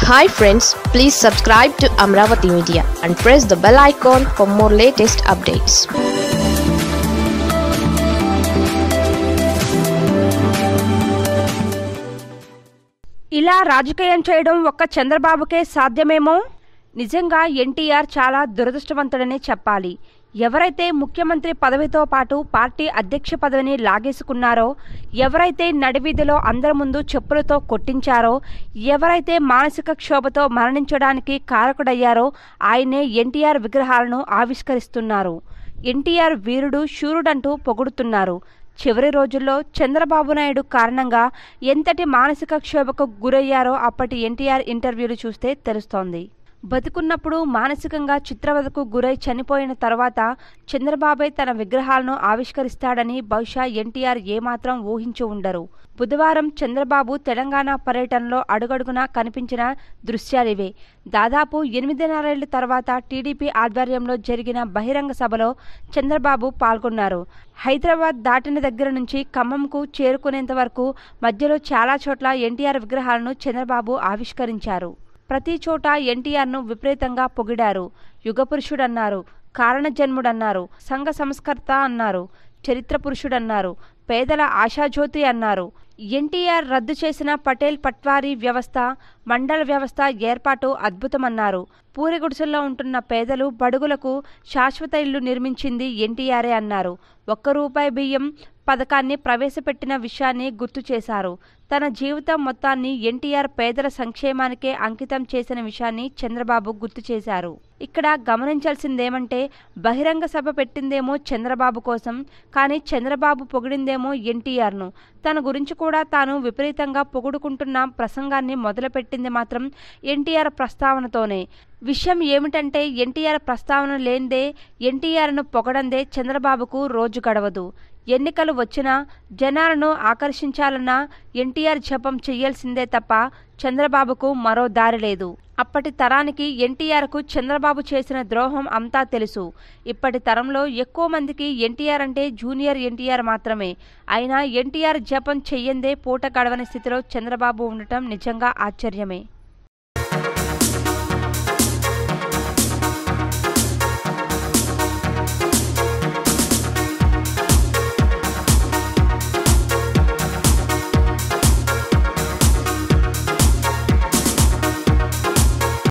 hi friends please subscribe to Amaravati media and press the bell icon for more latest updates ఇలా రాజకీయం చేయడం ఒక్క చంద్రబాబుకే సాధ్యమేమో నిజంగా ఎన్టీఆర్ చాలా దురదృష్టవంతుడనే చెప్పాలి ఎవరైతే ముఖ్యమంత్రి పదవితో పాటు పార్టీ అధ్యక్ష పదవిని లాగేసుకున్నారో ఎవరైతే నడివీధిలో అందరి ముందు చెప్పులతో కొట్టించారో ఎవరైతే మానసిక క్షోభతో మరణించడానికి కారకుడయ్యారో ఆయనే ఎన్టీఆర్ విగ్రహాలను ఆవిష్కరిస్తున్నారు ఎన్టీఆర్ వీరుడు శూరుడంటూ పొగుడుతున్నారు చివరి రోజుల్లో చంద్రబాబు నాయుడు కారణంగా ఎంతటి మానసిక క్షోభకు గురయ్యారో అప్పటి ఎన్టీఆర్ ఇంటర్వ్యూలు చూస్తే తెలుస్తోంది బతుకున్నప్పుడు మానసికంగా చిత్రవదకు గురై చనిపోయిన తర్వాత చంద్రబాబే తన విగ్రహాలను ఆవిష్కరిస్తాడని బహుశా ఎన్టీఆర్ ఏమాత్రం ఊహించి ఉండరు బుధవారం చంద్రబాబు తెలంగాణ పర్యటనలో అడుగడుగునా కనిపించిన దృశ్యాలివే దాదాపు ఎనిమిదిన్నరేళ్ల తర్వాత టీడీపీ ఆధ్వర్యంలో జరిగిన బహిరంగ సభలో చంద్రబాబు పాల్గొన్నారు హైదరాబాద్ దాటిన దగ్గర నుంచి ఖమ్మంకు చేరుకునేంత వరకు మధ్యలో చాలా చోట్ల ఎన్టీఆర్ విగ్రహాలను చంద్రబాబు ఆవిష్కరించారు ప్రతి చోట ఎన్టీఆర్ను విపరీతంగా పొగిడారు యుగపురుషుడన్నారు కారణజన్ముడన్నారు సంఘ సంస్కర్త అన్నారు చరిత్ర పురుషుడన్నారు పేదల ఆశాజ్యోతి అన్నారు ఎన్టీఆర్ రద్దు చేసిన పటేల్ పట్వారీ వ్యవస్థ మండల వ్యవస్థ ఏర్పాటు అద్భుతమన్నారు పూరి గుడిసెల్లో ఉంటున్న పేదలు బడుగులకు శాశ్వత ఇల్లు నిర్మించింది ఎన్టీఆరే అన్నారు ఒక్క రూపాయి బియ్యం పథకాన్ని ప్రవేశపెట్టిన విషయాన్ని గుర్తు చేశారు తన జీవితం మొత్తాన్ని ఎన్టీఆర్ పేదల సంక్షేమానికే అంకితం చేసిన విషయాన్ని చంద్రబాబు గుర్తు చేశారు ఇక్కడ గమనించాల్సిందేమంటే బహిరంగ సభ పెట్టిందేమో చంద్రబాబు కోసం కానీ చంద్రబాబు పొగిడిందేమో ఎన్టీఆర్ను తన గురించి కూడా తాను విపరీతంగా పొగుడుకుంటున్న ప్రసంగాన్ని మొదలుపెట్టింది మాత్రం ఎన్టీఆర్ ప్రస్తావనతోనే విషయం ఏమిటంటే ఎన్టీఆర్ ప్రస్తావన లేనిదే ఎన్టీఆర్ను పొగడందే చంద్రబాబుకు రోజు గడవదు ఎన్నికలు వచ్చినా జనాలను ఆకర్షించాలన్నా ఎన్టీఆర్ జపం చెయ్యాల్సిందే తప్ప చంద్రబాబుకు మరో దారి లేదు అప్పటి తరానికి ఎన్టీఆర్కు చంద్రబాబు చేసిన ద్రోహం అంతా తెలుసు ఇప్పటి తరంలో ఎక్కువ మందికి ఎన్టీఆర్ అంటే జూనియర్ ఎన్టీఆర్ మాత్రమే అయినా ఎన్టీఆర్ జపం చెయ్యందే పూట గడవని స్థితిలో చంద్రబాబు ఉండటం నిజంగా ఆశ్చర్యమే